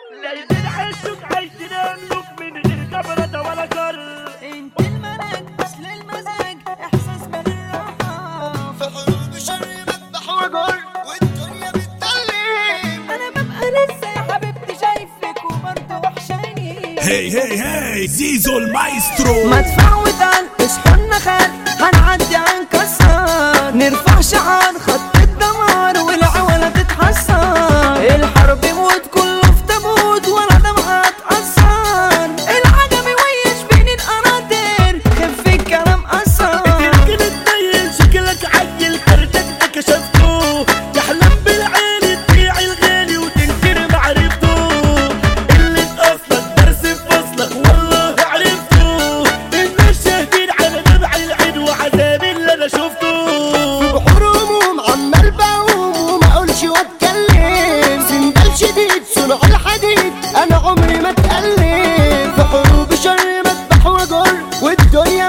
ليلة عشق عايشين املك من غير كبرة ولا كر انت الملك اصل المزاج احساس من الراحة في حروب شر مذبح وجر والدنيا بتطلب انا ببقى لسه يا حبيبتي شايفك وبرضه وحشاني هي هي هي زيزو المايسترو مدفع وتعال اصحنا خال هنعدي هنكسر نرفع شعار خط الدمار والعولة تتحسر الحرب موت كله في تابوت ولا دمعة تأثر العجم يويش بين القناطر خف الكلام أثر تركن تبين شكلك عيل كردك ده كشفته تحلم بالعين تبيع الغالي وتنكر معرفته اللي اصلك درس في فصلك والله عرفته الناس شاهدين على دمع العين وعذاب اللي انا شفته بحور هموم عمال بقوم وما اقولش واتكلم سندال شديد صنع الحديد انا عمري ما اتألم في حروب شر مذبح وجر والدنيا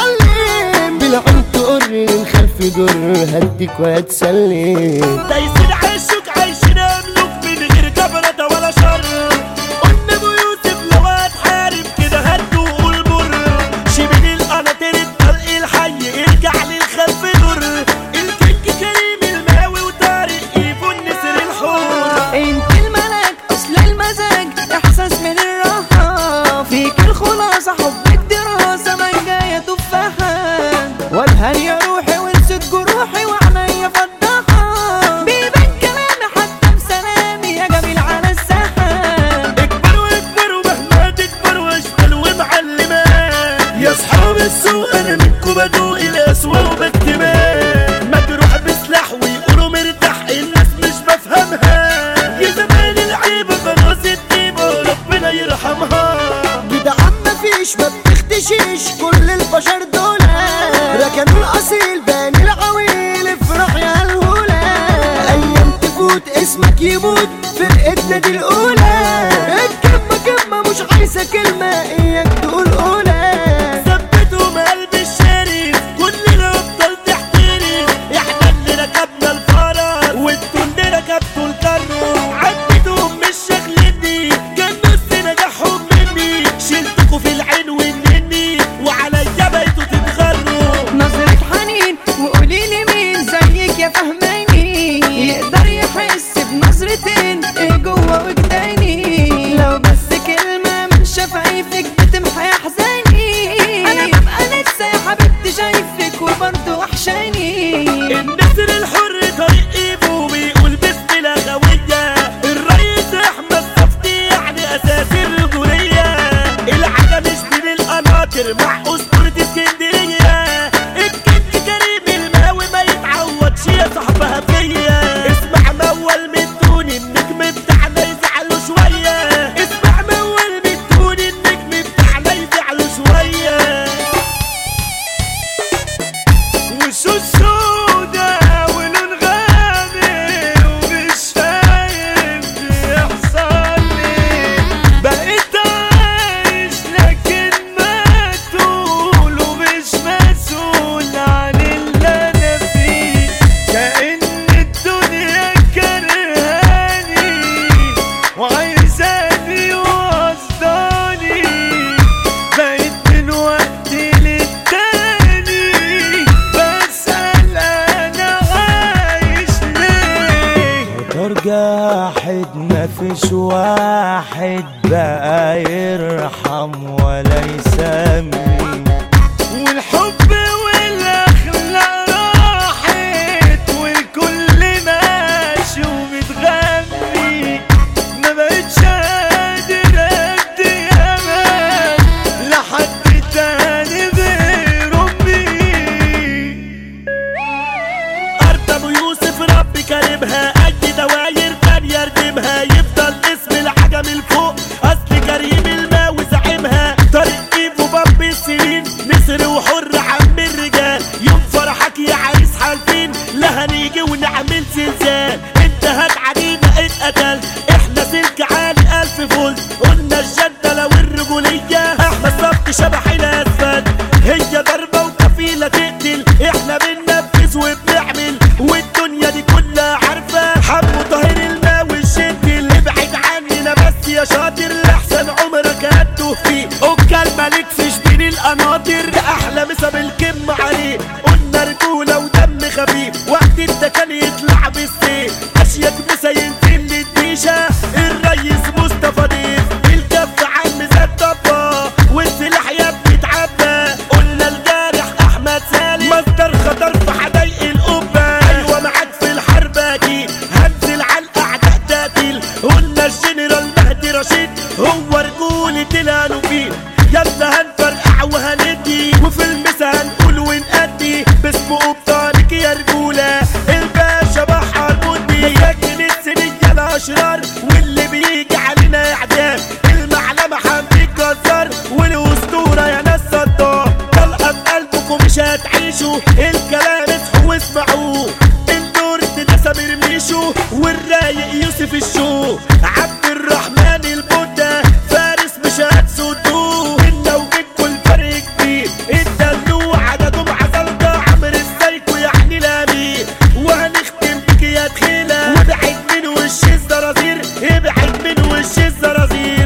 بتضلم بالعين تقر من خلف جر هديك وهتسلم دايسين عشق عايشين املك من غير كبرة ولا شر قلنا ابو يوسف لو هتحارب كده هد وقول مر شبين القناطير الطلق الحي ارجع للخلف در الكيك كريم الماوي وطارق ايفو النسر الحور انت الملك اصل المزاج احساس من الراحة فيك الخلاصة حب الدراسة من جاية تفاحة والهن يا روحي ونسيت جروحي وعينيا فضاحة بيبان كلامي حتى بسلامي يا جميل على الساحة اكبر واكبر ومهما تكبر واشتغل ومعلمة يا اصحاب السوق انا منكم بدوق الاسوا وبكتمان مجروح بسلاح ويقولوا مرتاح الناس مش بفهمها يا زمان العيبة خلاص الديبة ربنا يرحمها جدعان مفيش ما بتختشيش كل البشر دول ركنوا الاصيل باني العويل افرح يا الهولة ايام تفوت اسمك يموت فرقتنا دي الاولى الكلمة كلمة مش عايزة كلمة اياك تقول اولى ثبتهم قلب الشريف كلنا افضل تحترم احنا اللي ركبنا الفرس وانتوا اللي ركبتوا الكرو عدتهم مش شغلتني كان نص نجاحهم مني شلتكوا في العين والنني وعليا بقيتوا تتغروا نظرة حنين وقولي لي مين زيك يا فهماني يقدر يحس بنظرتين ايه جوه وجداني لو بس كلمة من شفايفك بتمحي احزاني انا ببقى لسه يا حبيبتي شايفك وبرضه وحشاني النسر الحر طريق ايبو بيقول بسم الاغوية الرئيس احمد صفتي يعني اساس الرجولية العجم من القناطر مع اسطورة اسكندرية الكينج كريم الماوي ما يتعوضش يا صاحبها فيا اسمع مول من دون النجم بتاعنا يزعلوا شوية اسمع مول من دون النجم بتاعنا يزعلوا شوية وشو السودا ولون غامق ومش فاهم بيحصل لي بقيت عايش لكن مقتول ومش مسؤول عن اللي انا فيه كأن الدنيا كرهاني وعايزاني وقصداني بقيت من وقت للتاني بسأل أنا عايش ليه موتور جاحد مفيش واحد بقى يرحم ولا يسامي والحب والأخلاق راحت والكل ماشي ومتغني ما بقتش قادر أدي أمان لحد تاني غير أمي أرض أبو يوسف ربي كريمها أي دواير تانية يردمها يفضل اسم العجم الفوق أصل كريم الماوي زعيمها طريق إيفو بامبي الشيشة الريس مصطفى ضيف الكف عم زاد طبا والسلاح يا ابني اتعبى قلنا الجارح احمد سالم مصدر خطر في حدايق القبة ايوه معاك في الحرب اكيد هنزل على الاعداء تقتل قلنا الجنرال مهدي رشيد هو رجولة الانوفيل يلا هنفرقع وهندي وفي المسا هنقول ونأدي باسمه ابطالك يا رجولة الباشا بحر مدي مساكن السنية الاشرار واللي بيجي علينا اعدام المعلمة حمدي الجزار والاسطورة يا ناس صدام طلقة في قلبكم مش هتعيشوا الكلام اصحوا واسمعوه الدور ده سمير ميشو والرايق يوسف الشو عبد الرحمن البودة فارس مش هتسدوه إنا وجدكوا الفرق كبير الدلوع عددهم عسلطة عمر السايكو يعني الأمير وهنختم بك يا تخيلة وابعد من وش الزرازير ابعد من وش الزرازير